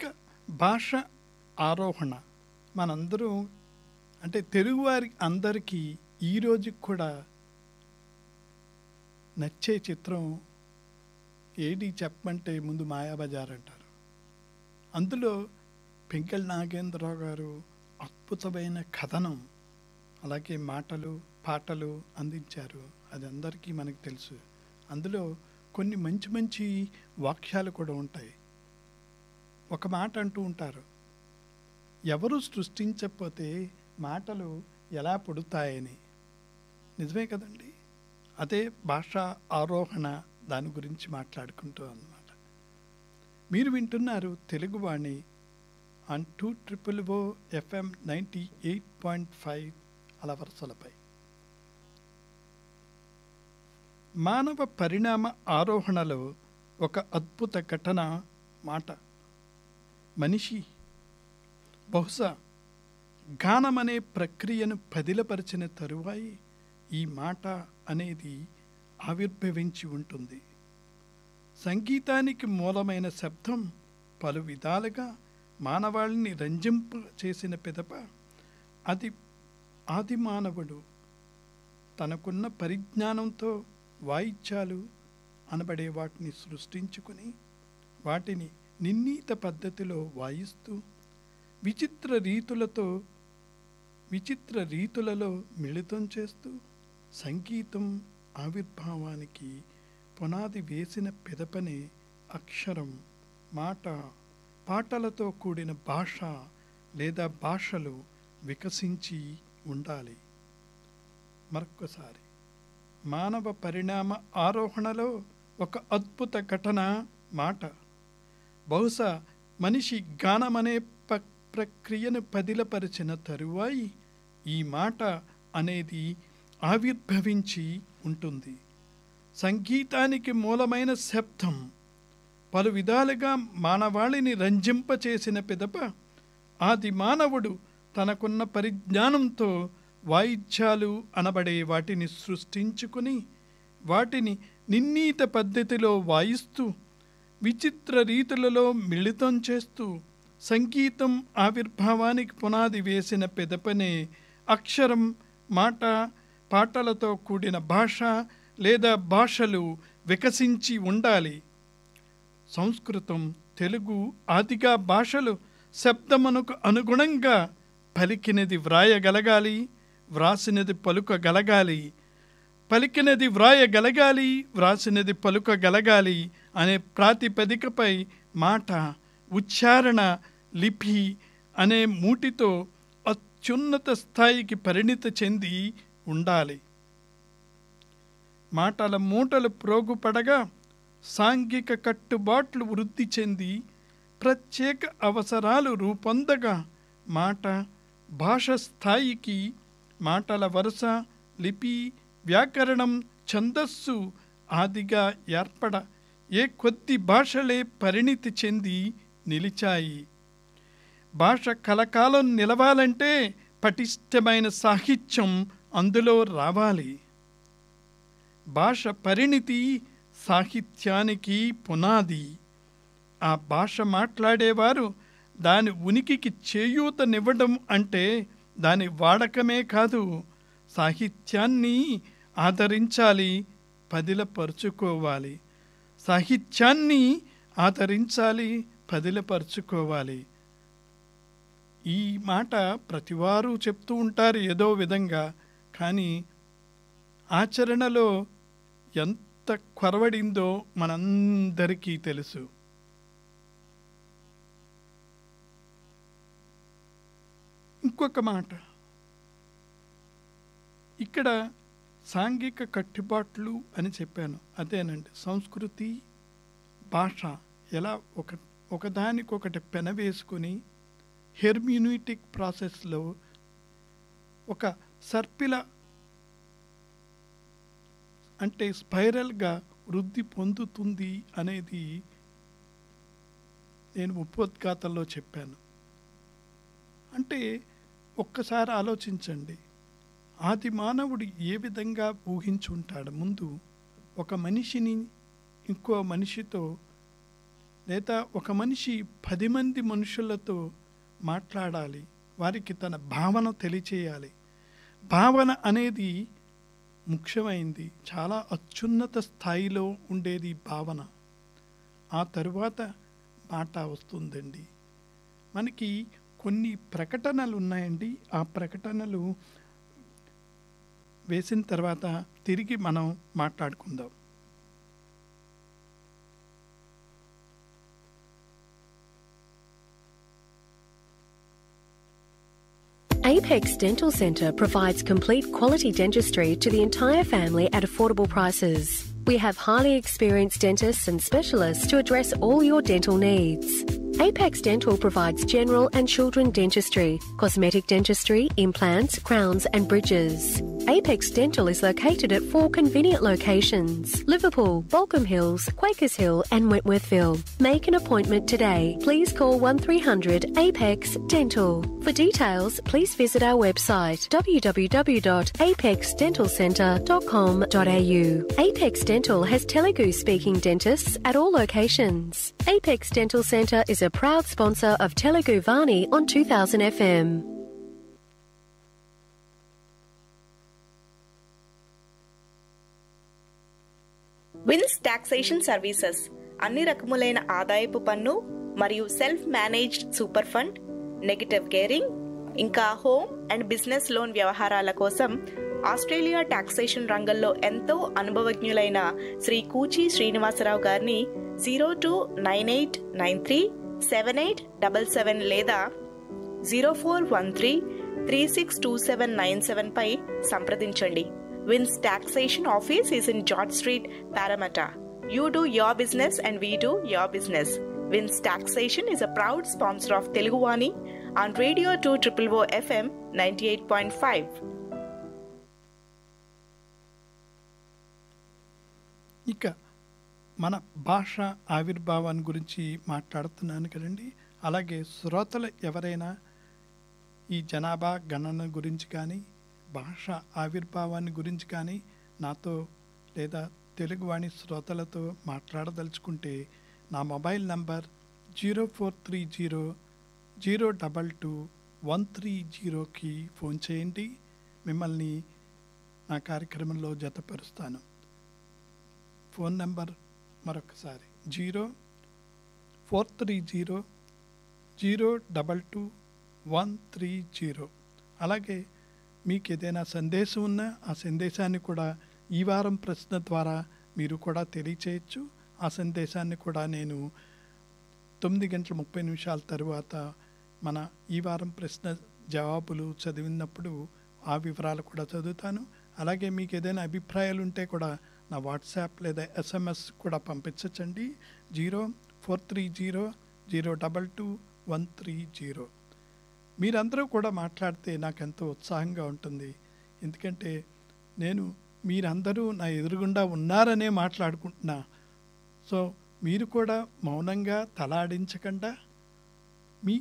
ఇక భాష ఆరోహణ మనందరూ అంటే తెలుగువారి అందరికీ ఈ రోజుకి కూడా నచ్చే చిత్రం ఏది చెప్పమంటే ముందు మాయాబజార్ అంటారు అందులో పెంకల్ నాగేంద్రరావు గారు అద్భుతమైన కథనం అలాగే మాటలు పాటలు అందించారు అది అందరికీ మనకు తెలుసు అందులో కొన్ని మంచి మంచి వాక్యాలు కూడా ఉంటాయి ఒక మాట అంటూ ఉంటారు ఎవరు సృష్టించకపోతే మాటలు ఎలా పుడతాయని నిజమే కదండి అదే భాషా ఆరోహణ దాని గురించి మాట్లాడుకుంటూ అన్నమాట మీరు వింటున్నారు Teluguvani on two triple O FM ninety eight point five అలవరసలపై మానవ పరిణామ ఆరోహణలో ఒక అద్భుత ఘటన మాట మనిషి బహుశా గానమనే ప్రక్రియను పదిలపరిచిన తరువాయి ఈ మాట అనేది ఆవిర్భవించి ఉంటుంది సంగీతానికి మూలమైన శబ్దం పలు విధాలుగా మానవాళిని రంజింప చేసిన పిదప అది ఆది మానవుడు తనకున్న పరిజ్ఞానంతో వాయిద్యాలు అనబడే వాటిని సృష్టించుకుని వాటిని నిర్ణీత పద్ధతిలో వాయిస్తూ విచిత్ర రీతులతో విచిత్ర రీతులలో మిళితం చేస్తూ సంగీతం ఆవిర్భావానికి పునాది వేసిన పిదపనే అక్షరం మాట పాటలతో కూడిన భాష లేదా భాషలు వికసించి ఉండాలి మరొక్కసారి మానవ పరిణామ ఆరోహణలో ఒక అద్భుత ఘటన మాట బహుశా మనిషి గానమనే ప ప్రక్రియను పదిలపరిచిన తరువాయి ఈ మాట అనేది ఆవిర్భవించి ఉంటుంది సంగీతానికి మూలమైన శబ్దం పలు విధాలుగా మానవాళిని రంజింపచేసిన పిదప ఆది మానవుడు తనకున్న పరిజ్ఞానంతో వాయిద్యాలు అనబడే వాటిని సృష్టించుకుని వాటిని నిర్ణీత పద్ధతిలో వాయిస్తూ విచిత్ర రీతులలో మిళితం చేస్తూ సంగీతం ఆవిర్భావానికి పునాది వేసిన పెదపనే అక్షరం మాట పాటలతో కూడిన భాష లేదా భాషలు వికసించి ఉండాలి సంస్కృతం తెలుగు ఆదిగా భాషలు శబ్దమునకు అనుగుణంగా పలికినది వ్రాయగలగాలి వ్రాసినది పలుకగలగాలి పలికినది వ్రాయగలగాలి వ్రాసినది పలుకగలగాలి అనే ప్రాతిపదికపై మాట ఉచ్చారణ లిపి అనే మూటితో అత్యున్నత స్థాయికి పరిణిత చెంది ఉండాలి మాటల మూటలు ప్రోగుపడగా సాంఘిక కట్టుబాట్లు వృద్ధి చెంది ప్రత్యేక అవసరాలు రూపొందగా మాట భాష స్థాయికి మాటల వరుస లిపి వ్యాకరణం ఛందస్సు ఆదిగా ఏర్పడ ఏ కొద్ది భాషలే పరిణితి చెంది నిలిచాయి భాష కలకాలం నిలవాలంటే పటిష్టమైన సాహిత్యం అందులో రావాలి భాష పరిణితి సాహిత్యానికి పునాది ఆ భాష మాట్లాడేవారు దాని ఉనికికి చేయూతనివ్వడం అంటే దాని వాడకమే కాదు సాహిత్యాన్ని ఆదరించాలి పదిలపరుచుకోవాలి సాహిత్యాన్ని ఆదరించాలి పదిలపరుచుకోవాలి ఈ మాట ప్రతివారు చెప్తూ ఉంటారు ఏదో విధంగా కానీ ఆచరణలో ఎంత కొరవడిందో మనందరికీ తెలుసు ఇంకొక మాట ఇక్కడ సాంఘిక కట్టుబాట్లు అని చెప్పాను అదేనండి సంస్కృతి భాష ఎలా ఒక ఒకదానికొకటి పెనవేసుకుని హెర్మ్యూనిటిక్ ప్రాసెస్లో ఒక సర్పిల అంటే స్పైరల్గా వృద్ధి పొందుతుంది అనేది నేను ఉపోద్ఘాతంలో చెప్పాను అంటే ఒక్కసారి ఆలోచించండి ఆది మానవుడు ఏ విధంగా ఊహించుంటాడు ముందు ఒక మనిషిని ఇంకో మనిషితో లేదా ఒక మనిషి పది మంది మనుషులతో మాట్లాడాలి వారికి తన భావన తెలియచేయాలి భావన అనేది ముఖ్యమైంది చాలా అత్యున్నత స్థాయిలో ఉండేది భావన ఆ తరువాత మాట వస్తుందండి మనకి కొన్ని ప్రకటనలు ఉన్నాయండి ఆ ప్రకటనలు వేసిన తర్వాత తిరిగి మనం మాట్లాడుకుందాం Apex Dental Centre provides complete quality dentistry to the entire family at affordable prices. We have highly experienced dentists and specialists to address all your dental needs. Apex Dental provides general and children dentistry, cosmetic dentistry, implants, crowns, and bridges. Apex Dental is located at four convenient locations Liverpool, Balcombe Hills, Quakers Hill, and Wentworthville. Make an appointment today. Please call 1300 Apex Dental. For details, please visit our website www.apexdentalcentre.com.au. Apex Dental has Telugu speaking dentists at all locations. Apex Dental Centre is a proud sponsor of Telugu Vani on 2000 FM. Vins taxation services అన్ని రకములైన ఆదాయపు పన్ను మరియు self managed super fund negative gearing ఇంకా home and business loan వ్యవహారాల కోసం Australia taxation రంగంలో ఎంతో అనుభవజ్ఞులైన శ్రీ కూచి శ్రీనివాసరావు గారిని zero two nine eight nine three seven eight double seven లేదా zero four one three three six two seven nine seven పై సంప్రదించండి Vince taxation office is in George Street Parramatta you do your business and we do your business Vince taxation is a proud sponsor of Teluguvani on radio two triple O FM ninety eight point five ఇక మన భాష ఆవిర్భావాన్ని గురించి మాట్లాడుతున్నాను కదండి అలాగే శ్రోతలు ఎవరైనా ఈ జనాభా గణన గురించి కానీ భాష ఆవిర్భావాన్ని గురించి కానీ నాతో లేదా తెలుగువాణి శ్రోతలతో మాట్లాడదలుచుకుంటే నా mobile number zero four three zero zero double two one three జీరోకి ఫోన్ చేయండి మిమ్మల్ని నా కార్యక్రమంలో జతపరుస్తాను ఫోన్ నెంబర్ మరొకసారి zero four three zero zero double two one three zero అలాగే మీకు ఏదైనా సందేశం ఉన్నా ఆ సందేశాన్ని కూడా ఈ వారం ప్రశ్న ద్వారా మీరు కూడా తెలియచేయచ్చు ఆ సందేశాన్ని కూడా నేను తొమ్మిది గంటల ముప్పై నిమిషాల తరువాత మన ఈ వారం ప్రశ్న జవాబులు చదివినప్పుడు ఆ వివరాలు కూడా చదువుతాను అలాగే మీకు ఏదైనా అభిప్రాయాలు ఉంటే కూడా నా వాట్సాప్ లేదా ఎస్ఎంఎస్ కూడా పంపించచ్చండి zero four three zero zero double two one three zero మీరందరూ కూడా మాట్లాడితే నాకు ఎంతో ఉత్సాహంగా ఉంటుంది ఎందుకంటే నేను మీరందరూ నా ఎదురుగుండా ఉన్నారనే మాట్లాడుకుంటున్నా సో మీరు కూడా మౌనంగా తలాడించకుండా మీ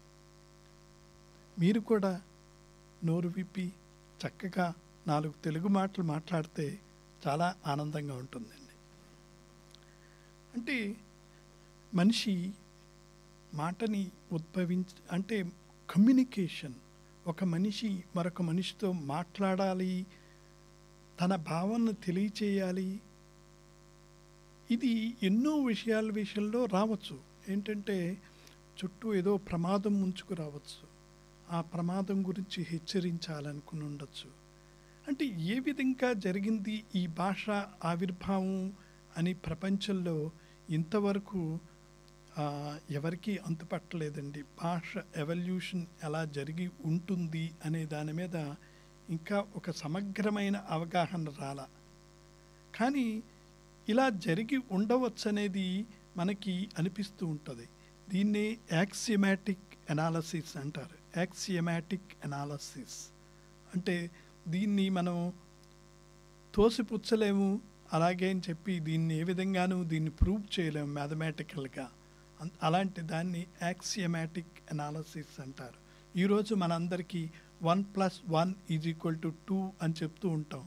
మీరు కూడా నోరు విప్పి చక్కగా నాలుగు తెలుగు మాటలు మాట్లాడితే చాలా ఆనందంగా ఉంటుందండి అంటే మనిషి మాటని ఉద్భవించ అంటే కమ్యూనికేషన్ ఒక మనిషి మరొక మనిషితో మాట్లాడాలి తన భావనను తెలియచేయాలి ఇది ఎన్నో విషయాల విషయంలో రావచ్చు ఏంటంటే చుట్టూ ఏదో ప్రమాదం ముంచుకు రావచ్చు ఆ ప్రమాదం గురించి హెచ్చరించాలనుకుని ఉండొచ్చు అంటే ఏ విధంగా జరిగింది ఈ భాష ఆవిర్భావం అని ప్రపంచంలో ఇంతవరకు ఆ, ఎవరికీ అంతుపట్టలేదండి భాష ఎవల్యూషన్ ఎలా జరిగి ఉంటుంది అనే దాని మీద ఇంకా ఒక సమగ్రమైన అవగాహన రాల కానీ ఇలా జరిగి ఉండవచ్చు అనేది మనకి అనిపిస్తూ ఉంటుంది దీన్నే యాక్సియమాటిక్ ఎనాలసిస్ అంటారు యాక్సియమాటిక్ ఎనాలసిస్ అంటే దీన్ని మనం తోసిపుచ్చలేము అలాగే అని చెప్పి దీన్ని ఏ విధంగానూ దీన్ని ప్రూవ్ చేయలేము మ్యాథమెటికల్గా అన్- అలాంటి దాన్ని యాక్సియమాటిక్ ఎనాలసిస్ అంటారు ఈరోజు మనందరికీ one plus one is equal to two అని చెప్తూ ఉంటాం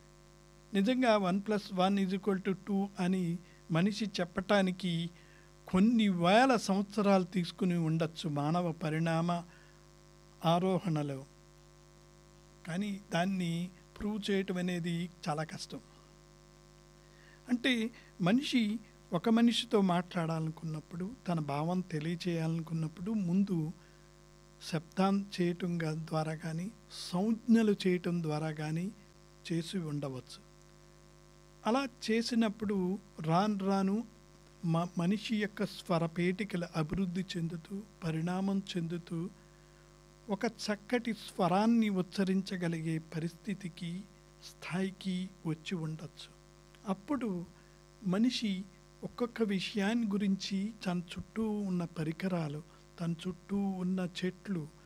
నిజంగా one plus one is equal to two అని మనిషి చెప్పటానికి కొన్ని వేల సంవత్సరాలు తీసుకుని ఉండొచ్చు మానవ పరిణామ ఆరోహణలో కానీ దాన్ని ప్రూవ్ చేయటం అనేది చాలా కష్టం అంటే మనిషి ఒక మనిషితో మాట్లాడాలనుకున్నప్పుడు తన భావం తెలియచేయాలనుకున్నప్పుడు ముందు శబ్దం చేయటం గా- ద్వారా కానీ సంజ్ఞలు చేయటం ద్వారా కానీ చేసి ఉండవచ్చు అలా చేసినప్పుడు రాను రాను మ మనిషి యొక్క స్వరపేటికలు అభివృద్ధి చెందుతూ పరిణామం చెందుతూ ఒక చక్కటి స్వరాన్ని ఉచ్చరించగలిగే పరిస్థితికి స్థాయికి వచ్చి ఉండొచ్చు అప్పుడు మనిషి ఒక్కొక్క విషయాన్ని గురించి తన చుట్టూ ఉన్న పరికరాలు తన చుట్టూ ఉన్న చెట్లు